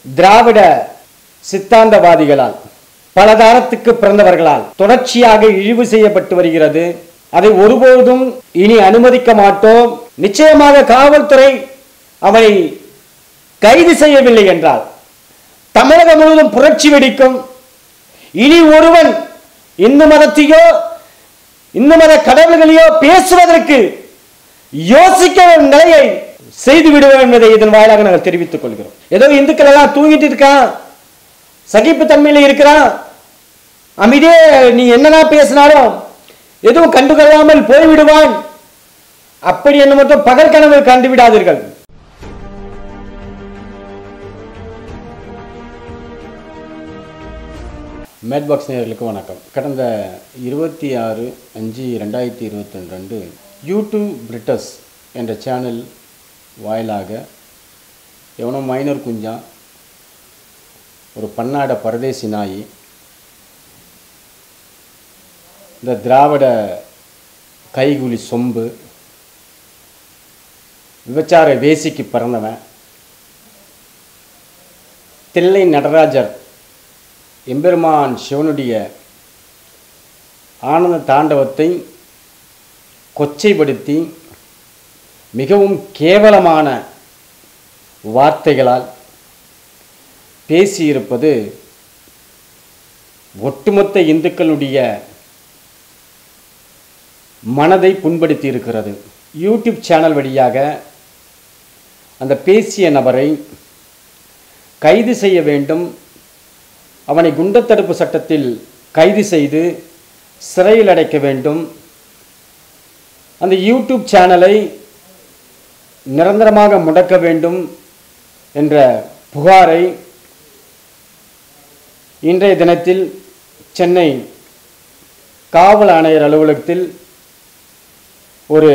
திராவிட சித்தாந்தவாதிகளால் பலதாரத்துக்கு பிறந்தவர்களால் தொடர்ச்சியாக இழிவு செய்யப்பட்டு வருகிறது அதை ஒருபோதும் இனி அனுமதிக்க மாட்டோம் நிச்சயமாக காவல்துறை அவனை கைது செய்யவில்லை என்றால் தமிழகம் முழுவதும் புரட்சி வெடிக்கும் இனி ஒருவன் இந்து மதத்தையோ இந்து மத கடவுள்களையோ பேசுவதற்கு யோசிக்க நிலையை செய்து விடுவோம் என்பதை இதன் வாயிலாக நாங்கள் தெரிவித்துக் கொள்கிறோம் ஏதோ இந்துக்கள் எல்லாம் தூங்கிட்டு இருக்கான் சகிப்பு தன்மையில இருக்கிறான் அமைதியே நீ என்னதான் பேசினாலும் எதுவும் கண்டுகொள்ளாமல் போய்விடுவான் அப்படி என்ன மட்டும் பகல் கனவு கண்டு விடாதீர்கள் மேட்பாக்ஸ் நேயர்களுக்கு வணக்கம் கடந்த இருபத்தி ஆறு அஞ்சு ரெண்டாயிரத்தி இருபத்தி ரெண்டு யூடியூப் பிரிட்டஸ் என்ற சேனல் வாயிலாக எவனோ மைனர் குஞ்சா ஒரு பன்னாட பரதேசி நாய் இந்த திராவிட கைகுலி சொம்பு விபச்சார வேசிக்கு பிறந்தவன் தில்லை நடராஜர் எம்பெருமான் சிவனுடைய ஆனந்த தாண்டவத்தை கொச்சைப்படுத்தி மிகவும் கேவலமான வார்த்தைகளால் பேசியிருப்பது ஒட்டுமொத்த இந்துக்களுடைய மனதை புண்படுத்தி இருக்கிறது யூடியூப் சேனல் வழியாக அந்த பேசிய நபரை கைது செய்ய வேண்டும் அவனை குண்டத்தடுப்பு சட்டத்தில் கைது செய்து சிறையில் அடைக்க வேண்டும் அந்த யூடியூப் சேனலை நிரந்தரமாக முடக்க வேண்டும் என்ற புகாரை இன்றைய தினத்தில் சென்னை காவல் ஆணையர் அலுவலகத்தில் ஒரு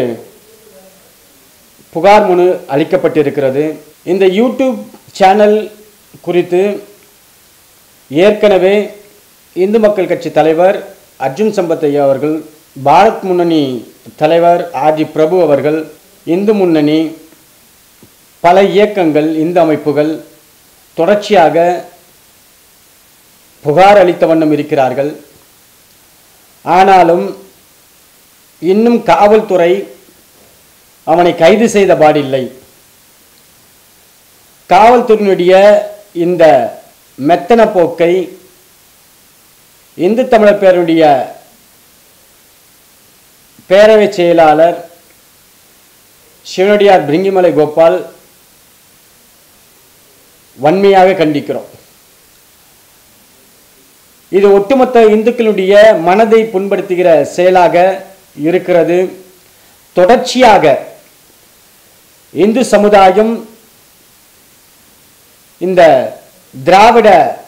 புகார் மனு அளிக்கப்பட்டிருக்கிறது இந்த யூடியூப் சேனல் குறித்து ஏற்கனவே இந்து மக்கள் கட்சி தலைவர் அர்ஜுன் சம்பத் ஐயா அவர்கள் பாரத் முன்னணி தலைவர் ஆர்ஜி பிரபு அவர்கள் இந்து முன்னணி பல இயக்கங்கள் இந்து அமைப்புகள் தொடர்ச்சியாக புகார் அளித்த வண்ணம் இருக்கிறார்கள் ஆனாலும் இன்னும் காவல்துறை அவனை கைது செய்த பாடில்லை காவல்துறையினுடைய இந்த மெத்தன போக்கை இந்து தமிழர் பேருடைய பேரவை செயலாளர் சிவனடியார் பிரிங்கிமலை கோபால் வன்மையாக கண்டிக்கிறோம் இது ஒட்டுமொத்த இந்துக்களுடைய மனதை புண்படுத்துகிற செயலாக இருக்கிறது தொடர்ச்சியாக இந்து சமுதாயம் இந்த திராவிட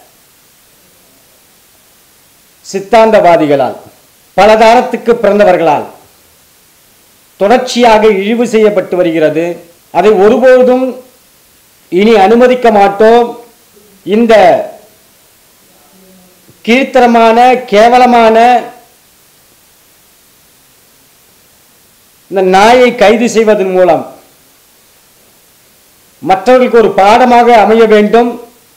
சித்தாந்தவாதிகளால் பலதாரத்துக்கு பிறந்தவர்களால் தொடர்ச்சியாக இழிவு செய்யப்பட்டு வருகிறது அதை ஒருபோதும் இனி அனுமதிக்க மாட்டோம் இந்த கீழ்த்தரமான கேவலமான இந்த நாயை கைது செய்வதன் மூலம் மற்றவர்களுக்கு ஒரு பாடமாக அமைய வேண்டும்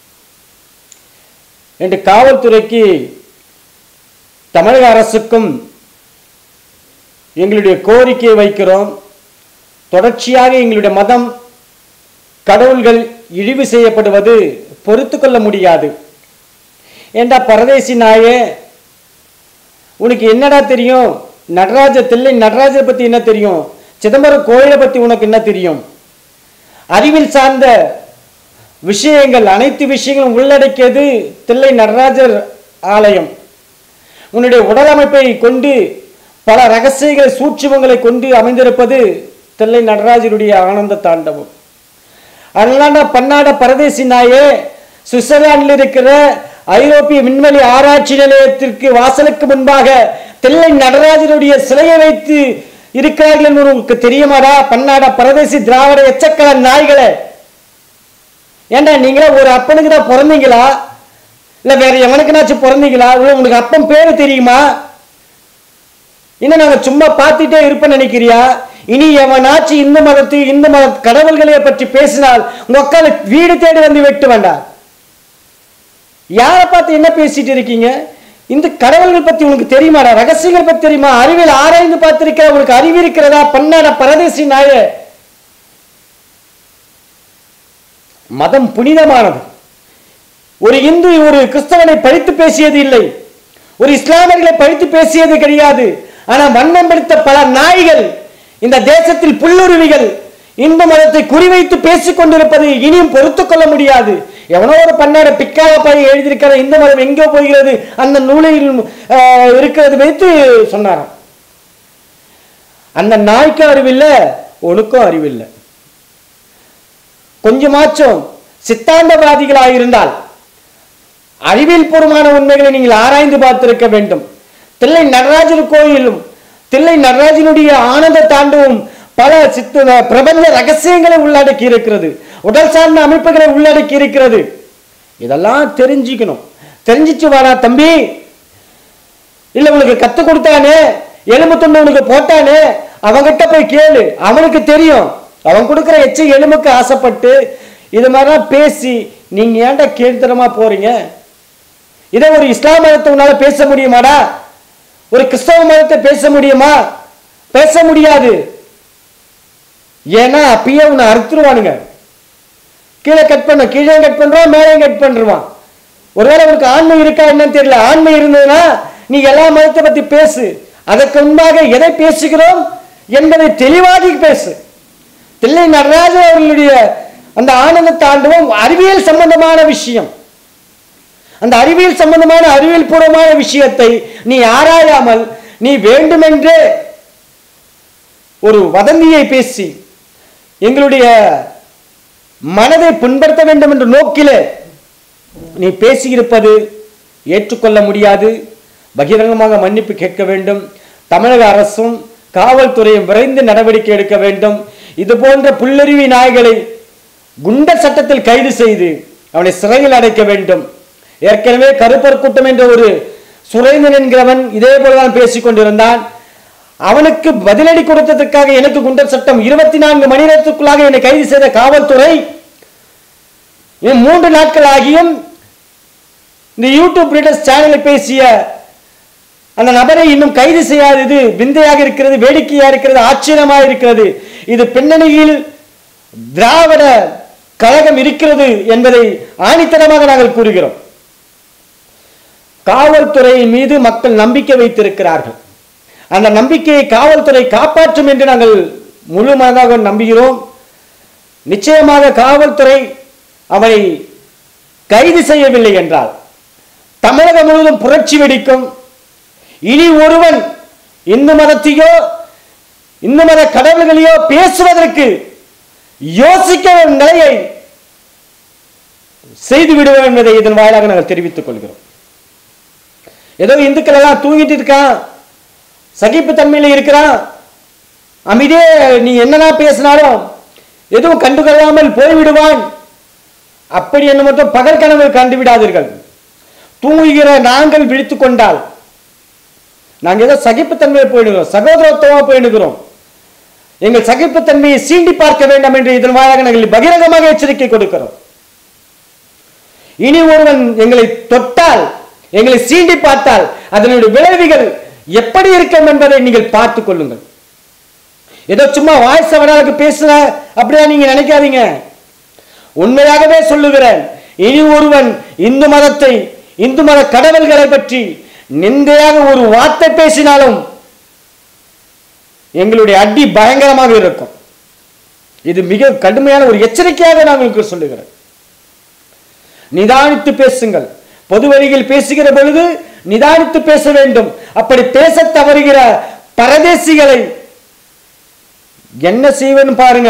என்று காவல்துறைக்கு தமிழக அரசுக்கும் எங்களுடைய கோரிக்கையை வைக்கிறோம் தொடர்ச்சியாக எங்களுடைய மதம் கடவுள்கள் இழிவு செய்யப்படுவது பொறுத்து கொள்ள முடியாது ஏண்டா பரதேசி நாயே உனக்கு என்னடா தெரியும் நடராஜ தில்லை நடராஜர் பத்தி என்ன தெரியும் சிதம்பரம் கோயிலை பத்தி உனக்கு என்ன தெரியும் அறிவில் சார்ந்த விஷயங்கள் அனைத்து விஷயங்களும் உள்ளடக்கியது தில்லை நடராஜர் ஆலயம் உன்னுடைய உடல் அமைப்பை கொண்டு பல ரகசியங்கள் சூட்சுமங்களை கொண்டு அமைந்திருப்பது தில்லை நடராஜருடைய ஆனந்த தாண்டவம் அதனால பன்னாட பரதேசி நாயே சுவிட்சர்லாந்தில் இருக்கிற ஐரோப்பிய விண்வெளி ஆராய்ச்சி நிலையத்திற்கு வாசலுக்கு முன்பாக தில்லை நடராஜருடைய சிலையை வைத்து இருக்கிறார்கள் என்று உங்களுக்கு தெரியுமாடா பன்னாட பரதேசி திராவிட எச்சக்கல நாய்களே ஏண்டா நீங்களா ஒரு அப்பனுக்கு தான் பிறந்தீங்களா இல்ல வேற எவனுக்குனாச்சும் பிறந்தீங்களா இல்ல உங்களுக்கு அப்பன் பேரு தெரியுமா இன்னும் நாங்க சும்மா பார்த்துட்டே இருப்பேன்னு நினைக்கிறியா இனி எவனாச்சும் இந்து மதத்தை இந்து மத கடவுள்களை பற்றி பேசினால் உங்க உட்காந்து வீடு தேடி வந்து வெட்டு வேண்டாம் யாரை பார்த்து என்ன பேசிட்டு இருக்கீங்க இந்த கடவுள்கள் பத்தி உனக்கு தெரியுமாடா ரகசியங்கள் பத்தி தெரியுமா அறிவியல் ஆராய்ந்து பார்த்திருக்கிற உனக்கு அறிவு இருக்கிறதா பண்ணாட பரதேசி நாய மதம் புனிதமானது ஒரு இந்து ஒரு கிறிஸ்தவனை பழித்து பேசியது இல்லை ஒரு இஸ்லாமியர்களை பழித்து பேசியது கிடையாது ஆனா வண்ணம் பிடித்த பல நாய்கள் இந்த தேசத்தில் புல்லுருவிகள் இந்து மதத்தை குறிவைத்து பேசிக் கொண்டிருப்பது இனியும் பொறுத்துக் கொள்ள முடியாது எவனோ ஒரு பன்னாட பிக்கால பையன் எழுதியிருக்கிற இந்து மதம் எங்கே போகிறது அந்த நூலில் ஆஹ், இருக்கிறது வைத்து சொன்னாராம் அந்த நாய்க்கும் அறிவில்லை உனக்கும் அறிவில்லை கொஞ்சமாச்சும் சித்தாந்தவாதிகளாக இருந்தால் அறிவியல் பூர்வமான உண்மைகளை நீங்கள் ஆராய்ந்து பார்த்திருக்க வேண்டும் தில்லை நடராஜர் கோயிலும் தில்லை நடராஜனுடைய ஆனந்த தாண்டவும் பல சித்து பிரபஞ்ச ரகசியங்களை உள்ளடக்கி இருக்கிறது உடல் சார்ந்த அமைப்புகளை உள்ளடக்கி இருக்கிறது இதெல்லாம் தெரிஞ்சுக்கணும் தெரிஞ்சிச்சு வாடா தம்பி இல்ல உனக்கு கத்து கொடுத்தானே எலும்பு துண்டு உனக்கு போட்டானே அவன்கிட்ட போய் கேளு அவனுக்கு தெரியும் அவன் கொடுக்குற எச்ச எலும்புக்கு ஆசைப்பட்டு இது மாதிரிலாம் பேசி நீங்க ஏன்டா கேள்தனமா போறீங்க இதை ஒரு இஸ்லாம் மதத்தை உன்னால பேச முடியுமாடா ஒரு கிறிஸ்தவ மதத்தை பேச முடியுமா பேச முடியாது ஏன்னா அப்பயே உன்னை அறுத்துருவானுங்க கீழே கட் பண்ண கீழே கட் பண்றான் மேலேயும் கட் பண்ணிருவான் ஒருவேளை உனக்கு ஆண்மை இருக்கா என்னன்னு தெரியல ஆண்மை இருந்ததுன்னா நீ எல்லா மதத்தை பத்தி பேசு அதற்கு முன்பாக எதை பேசுகிறோம் என்பதை தெளிவாகி பேசு தில்லை நடராஜன் அவர்களுடைய அந்த ஆனந்த தாண்டவம் அறிவியல் சம்பந்தமான விஷயம் அந்த அறிவியல் சம்பந்தமான அறிவியல் பூர்வமான விஷயத்தை நீ ஆராயாமல் நீ வேண்டுமென்றே ஒரு வதந்தியை பேசி எங்களுடைய மனதை புண்படுத்த வேண்டும் என்ற நோக்கிலே நீ பேசியிருப்பது ஏற்றுக்கொள்ள முடியாது பகிரங்கமாக மன்னிப்பு கேட்க வேண்டும் தமிழக அரசும் காவல்துறையும் விரைந்து நடவடிக்கை எடுக்க வேண்டும் இது போன்ற புல்லறிவி நாய்களை குண்டர் சட்டத்தில் கைது செய்து அவனை சிறையில் அடைக்க வேண்டும் ஏற்கனவே கருப்பர் கூட்டம் என்ற ஒரு சுரேந்தன் என்கிறவன் இதே போலதான் பேசிக் கொண்டிருந்தான் அவனுக்கு பதிலடி கொடுத்ததற்காக எனக்கு குண்டர் சட்டம் இருபத்தி நான்கு மணி நேரத்துக்குள்ளாக என்னை கைது செய்த காவல்துறை இன்னும் மூன்று நாட்கள் ஆகியும் இந்த யூடியூப் ரீடர்ஸ் சேனலில் பேசிய அந்த நபரை இன்னும் கைது செய்யாதது விந்தையாக இருக்கிறது வேடிக்கையா இருக்கிறது ஆச்சரியமாக இருக்கிறது இது பின்னணியில் திராவிட கழகம் இருக்கிறது என்பதை ஆணித்தனமாக நாங்கள் கூறுகிறோம் காவல்துறையின் மீது மக்கள் நம்பிக்கை வைத்திருக்கிறார்கள் அந்த நம்பிக்கையை காவல்துறை காப்பாற்றும் என்று நாங்கள் முழு மனதாக நம்புகிறோம் நிச்சயமாக காவல்துறை அவனை கைது செய்யவில்லை என்றால் தமிழகம் முழுவதும் புரட்சி வெடிக்கும் இனி ஒருவன் இந்து மதத்தையோ இந்து மத கடவுள்களையோ பேசுவதற்கு யோசிக்க நிலையை செய்து விடுவோம் என்பதை இதன் வாயிலாக நாங்கள் தெரிவித்துக் கொள்கிறோம் ஏதோ இந்துக்கள் எல்லாம் தூங்கிட்டு இருக்கான் சகிப்புத்தன்மையில இருக்கிறான் அமைதியே நீ என்னதான் பேசினாலும் எதுவும் கண்டுகொள்ளாமல் போய்விடுவான் அப்படி என்ன மட்டும் பகல் கனவு கண்டு விடாதீர்கள் தூங்குகிற நாங்கள் விழித்துக் கொண்டால் நாங்கள் ஏதோ சகிப்புத்தன்மையை போயிடுகிறோம் சகோதரத்துவமாக போயிடுகிறோம் எங்கள் சகிப்புத்தன்மையை சீண்டி பார்க்க வேண்டாம் என்று இதன் வாயிலாக நாங்கள் பகிரங்கமாக எச்சரிக்கை கொடுக்கிறோம் இனி ஒருவன் எங்களை தொட்டால் எங்களை சீண்டி பார்த்தால் அதனுடைய விளைவுகள் எப்படி இருக்கும் என்பதை நீங்கள் பார்த்துக் கொள்ளுங்கள் ஏதோ சும்மா வாய்ஸ் அவனாலுக்கு பேசுற அப்படியா நீங்க நினைக்காதீங்க உண்மையாகவே சொல்லுகிறேன் இனி ஒருவன் இந்து மதத்தை இந்து மத கடவுள்களை பற்றி நிந்தையாக ஒரு வார்த்தை பேசினாலும் எங்களுடைய அடி பயங்கரமாக இருக்கும் இது மிக கடுமையான ஒரு எச்சரிக்கையாக நான் உங்களுக்கு சொல்லுகிறேன் நிதானித்து பேசுங்கள் பொது வழியில் பேசுகிற பொழுது நிதானித்து பேச வேண்டும் அப்படி பேச தவறுகிற பரதேசிகளை என்ன செய்வேன்னு பாருங்க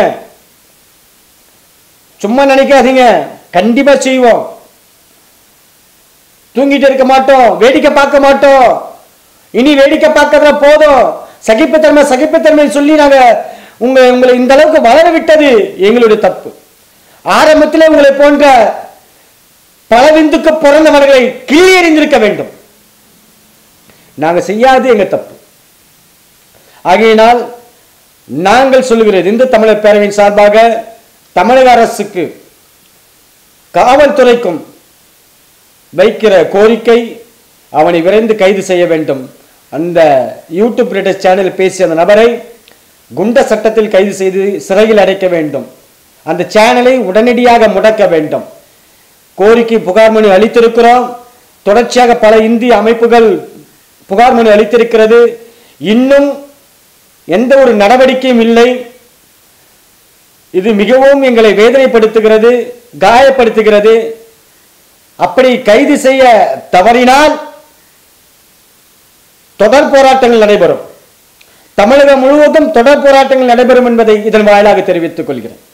சும்மா நினைக்காதீங்க கண்டிப்பா செய்வோம் தூங்கிட்டு இருக்க மாட்டோம் வேடிக்கை பார்க்க மாட்டோம் இனி வேடிக்கை பார்க்கறதுல போதும் சகிப்புத்தன்மை சகிப்புத்தன்மை சொல்லி நாங்க உங்க உங்களை இந்த அளவுக்கு வளர விட்டது எங்களுடைய தப்பு ஆரம்பத்திலே உங்களை போன்ற பலவிந்துக்கு பிறந்தவர்களை கிள்ளி எறிந்திருக்க வேண்டும் நாங்க செய்யாது எங்க தப்பு ஆகையினால் நாங்கள் சொல்லுகிறது இந்து தமிழர் பேரவையின் சார்பாக தமிழக அரசுக்கு காவல்துறைக்கும் வைக்கிற கோரிக்கை அவனை விரைந்து கைது செய்ய வேண்டும் அந்த யூடியூப் லேட்டஸ்ட் சேனல் பேசிய அந்த நபரை குண்ட சட்டத்தில் கைது செய்து சிறையில் அடைக்க வேண்டும் அந்த சேனலை உடனடியாக முடக்க வேண்டும் கோரிக்கை புகார் மனு அளித்திருக்கிறோம் தொடர்ச்சியாக பல இந்திய அமைப்புகள் புகார் மனு அளித்திருக்கிறது இன்னும் எந்த ஒரு நடவடிக்கையும் இல்லை இது மிகவும் எங்களை வேதனைப்படுத்துகிறது காயப்படுத்துகிறது அப்படி கைது செய்ய தவறினால் தொடர் போராட்டங்கள் நடைபெறும் தமிழகம் முழுவதும் தொடர் போராட்டங்கள் நடைபெறும் என்பதை இதன் வாயிலாக தெரிவித்துக் கொள்கிறேன்